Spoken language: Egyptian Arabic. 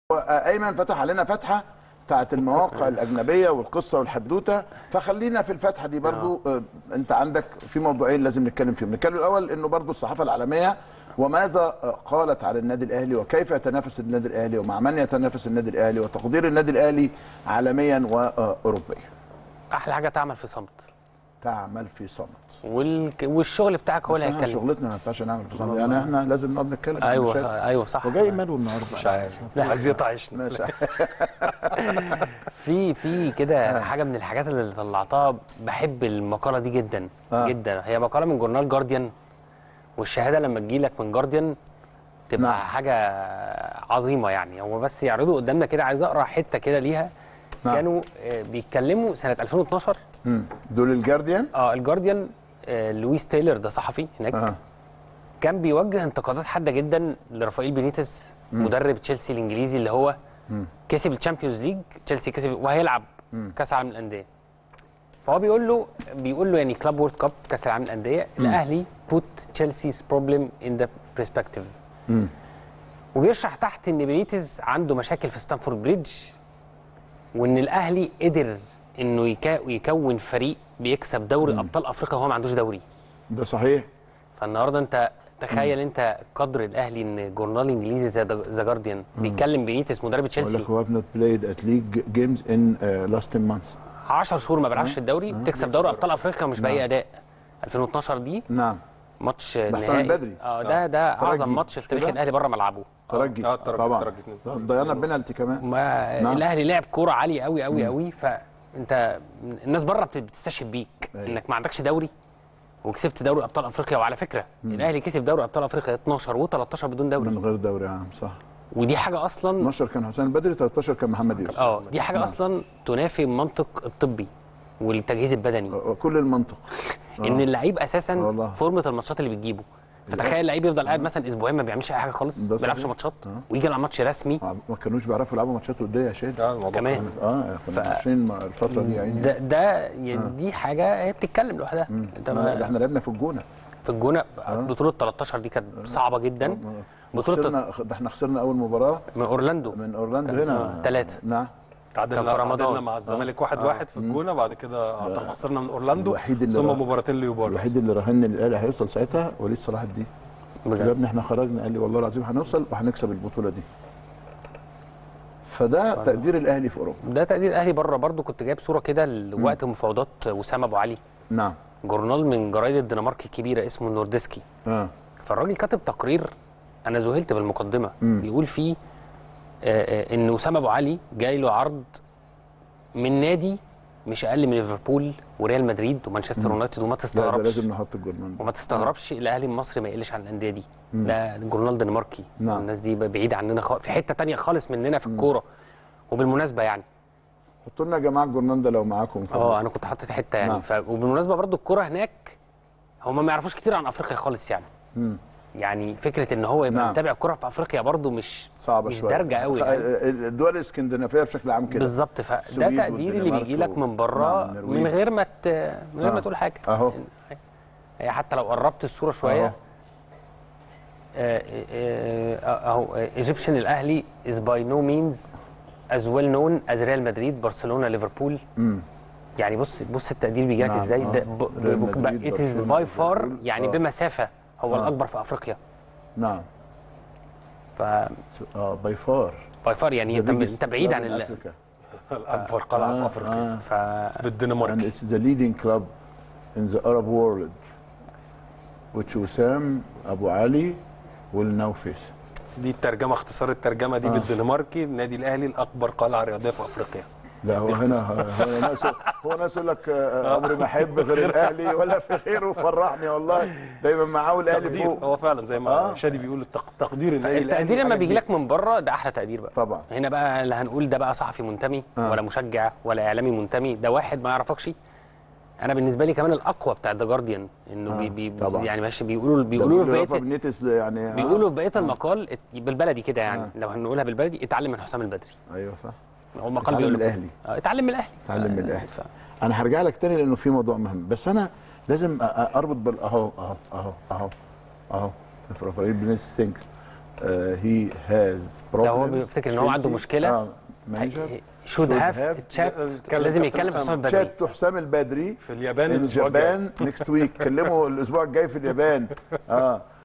ايمن فتح علينا فتحه بتاعت المواقع الاجنبيه والقصه والحدوته فخلينا في الفتحه دي برضو آه. انت عندك في موضوعين لازم نتكلم فيهم نتكلم الاول انه برضو الصحافه العالميه وماذا آه، قالت على النادي الاهلي وكيف يتنافس النادي الاهلي ومع من يتنافس النادي الاهلي وتقدير النادي الاهلي عالميا واوروبيا احلى حاجه تعمل في صمت تعمل في صمت وال... والشغل بتاعك هو اللي بس إحنا هيتكلم شغلتنا ما ينفعش نعمل في صمت يعني احنا لازم نقعد نتكلم عن ايوه صح. المشاكل. ايوه صح وجاي ماله النهارده مش عارف عايز يطعشنا ماشي في في كده حاجه من الحاجات اللي طلعتها بحب المقاله دي جدا آه. جدا هي مقاله من جورنال جارديان والشهاده لما تجي لك من جارديان تبقى نعم. حاجه عظيمه يعني هو بس يعرضوا قدامنا كده عايز اقرا حته كده ليها نعم. كانوا آه، بيتكلموا سنه 2012 مم. دول الجارديان اه الجارديان آه، لويس تايلر ده صحفي هناك اه كان بيوجه انتقادات حاده جدا لرافائيل بينيتس مدرب تشيلسي الانجليزي اللي هو كسب الشامبيونز ليج تشيلسي كسب وهيلعب كاس العالم للانديه فهو بيقول له بيقول له يعني كلاب وورد كاب كاس العالم للانديه الاهلي بوت تشيلسي's بروبلم ان ذا برسبكتيف وبيشرح تحت ان بينيتز عنده مشاكل في ستانفورد بريدج وان الاهلي قدر انه يكا- يكون فريق بيكسب دوري ابطال افريقيا وهو ما عندوش دوري ده صحيح فالنهارده انت تخيل انت قدر الاهلي ان جورنال انجليزي زي ذا جارديان بيتكلم بينيتس مدرب بقول تشيلسي لك هو have not played at league games in uh, last 10 months 10 شهور ما بيلعبش في الدوري بتكسب دوري ابطال افريقيا مش باي اداء 2012 دي نعم ماتش بحسام نهائي البدري. اه ده ده ترجي. اعظم ماتش في تاريخ كده؟ الاهلي بره ملعبه ترجي اه الترجي- طبعا الترجي اتنين. ضيعنا بنالتي كمان ما نعم. الاهلي لعب كوره عاليه قوي قوي قوي فانت الناس بره بت- بتستشهد بيك أيوة. انك ما عندكش دوري وكسبت دوري ابطال افريقيا وعلى فكره الاهلي كسب دوري ابطال افريقيا 12 و13 بدون دوري من غير دوري عام صح ودي حاجه اصلا 12 كان حسين البدري 13 كان محمد يوسف اه دي حاجه اصلا تنافي المنطق الطبي والتجهيز البدني كل المنطق ان اللعيب اساسا والله. فورمه الماتشات اللي بتجيبه فتخيل اللعيب يفضل قاعد مثلا اسبوعين ما بيعملش اي حاجه خالص ده ما بيلعبش صحيح. ماتشات آه. ويجي يلعب ماتش رسمي آه، ما كانوش بيعرفوا يلعبوا ماتشات وديه يا شادي اه الموضوع كمان. كان- اه ف- كنا عايشين مع الفتره دي يعني ده ده يعني دي حاجه هي بتتكلم لوحدها انت ده ما احنا لعبنا في الجونه في الجونه بطوله 13 دي كانت صعبه جدا بطوله خسرنا ده احنا خسرنا اول مباراه من اورلاندو من اورلاندو كان- هنا آه، تلاتة. نعم تعادلنا كان في رمضان. تعادلنا مع الزمالك واحد واحد في الجونه بعد كده اعتقد خسرنا من اورلاندو الوحيد اللي ثم راح- مباراتين ليوبارد الوحيد اللي راهن ان الاهلي هيوصل ساعتها وليد صلاح الدين قلت له يا ابني احنا خرجنا قال لي والله العظيم هنوصل وهنكسب البطوله دي فده تقدير الاهلي في اوروبا ده تقدير الاهلي بره برضو كنت جايب صوره كده لوقت مفاوضات وسام ابو علي نعم جورنال من جرايد الدنمارك الكبيره اسمه النوردسكي اه فالراجل كاتب تقرير انا ذهلت بالمقدمه بيقول فيه آه، آه، ان اسامه ابو علي جاي له عرض من نادي مش اقل من ليفربول وريال مدريد ومانشستر يونايتد وما لا ده تستغربش لازم نحط الجرنان وما تستغربش الاهلي المصري ما يقلش عن الانديه دي ده جورنال دنماركي نعم. الناس دي بعيد عننا خالص في حته تانية خالص مننا في الكوره وبالمناسبه يعني حطوا لنا يا جماعه الجرنان ده لو معاكم اه انا كنت حاطط حته يعني نعم. ف... وبالمناسبه برضو الكوره هناك هم ما يعرفوش كتير عن افريقيا خالص يعني مم. يعني فكره ان هو يبقى نعم. متابع كوره في افريقيا برضو مش صعبه مش شويه دارجه قوي يعني. الدول الاسكندنافيه بشكل عام كده بالظبط فده السويد تقدير اللي والدنمارك بيجي لك و- من بره نعم، النرويج. من غير ما ت... من غير ما آه. تقول حاجه أهو. هي حتى لو قربت الصوره شويه أهو. آه، آه، آه، اهو ايجيبشن الاهلي is by no means as well known as ريال مدريد برشلونه ليفربول مم. يعني بص بص التقدير بيجي لك نعم، ازاي آه. ده ب- ريال ب- مدريد، it is برشلونة، by far ليفربول. يعني آه. بمسافه هو آه. الاكبر في افريقيا نعم ف اه باي فار باي فار يعني انت انت بعيد عن ال... الاكبر قلعه في افريقيا ف بالدنمارك and it's the leading club in the Arab world which وسام ابو علي will now face دي الترجمه اختصار الترجمه دي آه. بالدنماركي النادي الاهلي الاكبر قلعه رياضيه في افريقيا لا هو هنا هو ناس هو ناس يقول لك آه، عمري ما احب غير الاهلي ولا في غيره فرحني والله دايما معاه الاهلي تقدير فوق هو فعلا زي ما آه. شادي بيقول التق- تقدير النادي التقدير لما حاجة بيجي كبيرة. لك من بره ده احلى تقدير بقى طبعا هنا بقى لا هنقول ده بقى صحفي منتمي آه. ولا مشجع ولا اعلامي منتمي ده واحد ما يعرفكش انا بالنسبه لي كمان الاقوى بتاع ذا جارديان انه آه، بي بي طبعا. يعني ماشي بيقولوا بيقولوا له في رافا بقيه بنيتس يعني آه. بيقولوا في بقيه المقال ات- بالبلدي كده يعني آه. لو هنقولها بالبلدي اتعلم من حسام البدري ايوه صح هو مقال اتعلم بيقول من له كده. الأهلي. آه، اتعلم من الاهلي اتعلم من آه، الأهلي. ف- انا هرجع لك تاني لانه في موضوع مهم بس انا لازم أ- أ- اربط بال اهو اهو اهو اهو اهو رافائيل بنيتس ثينكس هي هاز لو هو بيفتكر ان هو عنده مشكله مانجر شود should هاف have- تشات اتكلم لازم كابتن يتكلم في أسامة. حسام البدري شات حسام البدري في اليابان ان الاسبوع الجاي جابان نيكست ويك كلمه الاسبوع الجاي في اليابان اه